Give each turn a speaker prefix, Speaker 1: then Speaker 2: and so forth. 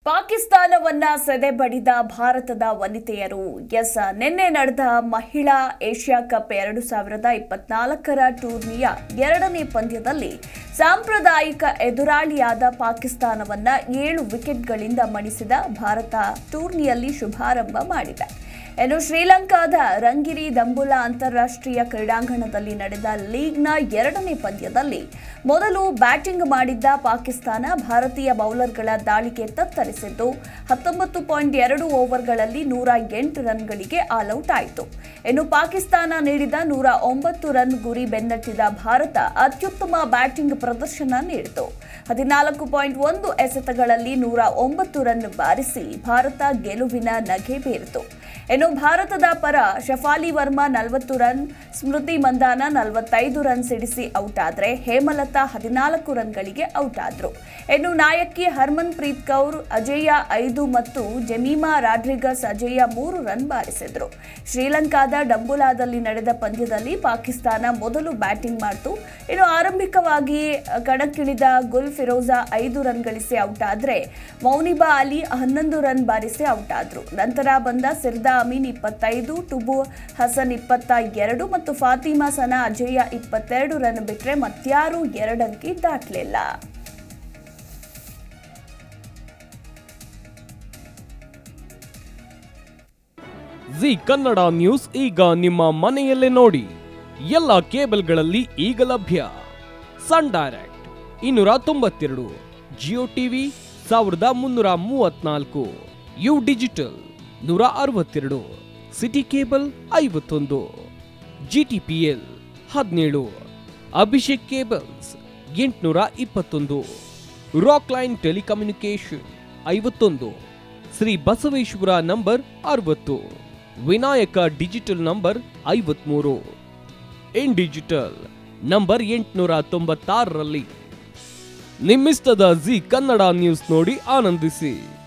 Speaker 1: ಪಾಕಿಸ್ತಾನವನ್ನ ಸೆದೆಬಡಿದ ಭಾರತದ ವನಿತೆಯರು ಎಸ್ ನಿನ್ನೆ ನಡೆದ ಮಹಿಳಾ ಏಷ್ಯಾ ಕಪ್ ಎರಡು ಸಾವಿರದ ಇಪ್ಪತ್ನಾಲ್ಕರ ಟೂರ್ನಿಯ ಎರಡನೇ ಪಂದ್ಯದಲ್ಲಿ ಸಾಂಪ್ರದಾಯಿಕ ಎದುರಾಳಿಯಾದ ಪಾಕಿಸ್ತಾನವನ್ನ ಏಳು ವಿಕೆಟ್ಗಳಿಂದ ಮಣಿಸಿದ ಭಾರತ ಟೂರ್ನಿಯಲ್ಲಿ ಶುಭಾರಂಭ ಮಾಡಿದೆ ಇನ್ನು ಶ್ರೀಲಂಕಾದ ರಂಗಿರಿ ದಂಬುಲಾ ಅಂತಾರಾಷ್ಟ್ರೀಯ ಕ್ರೀಡಾಂಗಣದಲ್ಲಿ ನಡೆದ ಲೀಗ್ನ ಎರಡನೇ ಪಂದ್ಯದಲ್ಲಿ ಮೊದಲು ಬ್ಯಾಟಿಂಗ್ ಮಾಡಿದ್ದ ಪಾಕಿಸ್ತಾನ ಭಾರತೀಯ ಬೌಲರ್ಗಳ ದಾಳಿಗೆ ತತ್ತರಿಸಿದ್ದು ಹತ್ತೊಂಬತ್ತು ಪಾಯಿಂಟ್ ಎರಡು ಓವರ್ಗಳಲ್ಲಿ ನೂರ ಎಂಟು ರನ್ಗಳಿಗೆ ಆಲ್ಔಟ್ ಆಯಿತು ಇನ್ನು ಪಾಕಿಸ್ತಾನ ನೀಡಿದ ನೂರ ಒಂಬತ್ತು ರನ್ ಗುರಿ ಬೆನ್ನಟ್ಟಿದ ಭಾರತ ಅತ್ಯುತ್ತಮ ಬ್ಯಾಟಿಂಗ್ ಪ್ರದರ್ಶನ ನೀಡಿತು ಹದಿನಾಲ್ಕು ಪಾಯಿಂಟ್ ಒಂದು ಎಸೆತಗಳಲ್ಲಿ ನೂರ ಒಂಬತ್ತು ರನ್ ಬಾರಿಸಿ ಭಾರತ ಗೆಲುವಿನ ನಗೆ ಬೀರಿತು ಇನ್ನು ಭಾರತದ ಪರ ಶಫಾಲಿ ವರ್ಮಾ ನಲವತ್ತು ರನ್ ಸ್ಮೃತಿ ಮಂದಾನ ನಲವತ್ತೈದು ರನ್ ಸಿಡಿಸಿ ಔಟ್ ಆದ್ರೆ ಹೇಮಲತಾ ಹದಿನಾಲ್ಕು ರನ್ಗಳಿಗೆ ಔಟ್ ಆದ್ರು ಇನ್ನು ನಾಯಕಿ ಹರ್ಮನ್ ಪ್ರೀತ್ ಕೌರ್ ಅಜೇಯ ಐದು ಮತ್ತು ಜಮೀಮಾ ರಾಡ್ರಿಗಸ್ ಅಜೇಯ ಮೂರು ರನ್ ಬಾರಿಸಿದ್ರು ಶ್ರೀಲಂಕಾದ ಡಂಬುಲಾದಲ್ಲಿ ನಡೆದ ಪಂದ್ಯದಲ್ಲಿ ಪಾಕಿಸ್ತಾನ ಮೊದಲು ಬ್ಯಾಟಿಂಗ್ ಮಾಡಿತು ಇನ್ನು ಆರಂಭಿಕವಾಗಿ ಕಣಕ್ಕಿಳಿದ ಗುಲ್ ಫಿರೋಜಾ ಐದು ರನ್ ಗಳಿಸಿ ಔಟ್ ಆದ್ರೆ ಮೌನಿಬಾ ಅಲಿ ಹನ್ನೊಂದು ರನ್ ಬಾರಿಸಿ ಔಟ್ ಆದ್ರು ನಂತರ ಬಂದ ಸಿರ್ದಾ ಅಮೀನ್ ಇಪ್ಪತ್ತೈದು ಟುಬು ಹಸನ್ ಇಪ್ಪತ್ತ ಎರಡು ಮತ್ತು ಫಾತಿಮಾ ಸನಾ ಅಜೇಯ ಇಪ್ಪತ್ತೆರಡು ರನ್ ಬಿಟ್ರೆ ಮತ್ಯಾರೂ ಎರಡಂಕಿ ದಾಟಲಿಲ್ಲ
Speaker 2: ಜಿ ಕನ್ನಡ ನ್ಯೂಸ್ ಈಗ ನಿಮ್ಮ ಮನೆಯಲ್ಲೇ ನೋಡಿ ಎಲ್ಲ ಕೇಬಲ್ಗಳಲ್ಲಿ ಈಗ ಲಭ್ಯ ಸನ್ ಡೈರೆಕ್ಟ್ ಇನ್ನೂರ ತೊಂಬತ್ತೆರಡು ಜಿಯೋ ಟಿವಿ ಸಾವಿರದ ಮುನ್ನೂರ ಮೂವತ್ನಾಲ್ಕು ಯು ಡಿಜಿಟಲ್ ನೂರ ಅರವತ್ತೆರಡು ಸಿಟಿ ಕೇಬಲ್ ಐವತ್ತೊಂದು ಜಿ ಟಿ ಪಿ ಎಲ್ ಹದಿನೇಳು ಅಭಿಷೇಕ್ ಕೇಬಲ್ಸ್ ಎಂಟುನೂರ ಇಪ್ಪತ್ತೊಂದು ರಾಕ್ ಲೈನ್ ಟೆಲಿಕಮ್ಯುನಿಕೇಶನ್ ಐವತ್ತೊಂದು ಶ್ರೀ ಬಸವೇಶ್ವರ ನಂಬರ್ ಅರವತ್ತು ವಿನಾಯಕ ಡಿಜಿಟಲ್ ನಂಬರ್ ಐವತ್ಮೂರು ಇನ್ ಡಿಜಿಟಲ್ ನಂಬರ್ ಎಂಟುನೂರ ತೊಂಬತ್ತಾರರಲ್ಲಿ ನಿಮ್ಮಿಸ್ತದ ಜಿ ಕನ್ನಡ ನ್ಯೂಸ್ ನೋಡಿ ಆನಂದಿಸಿ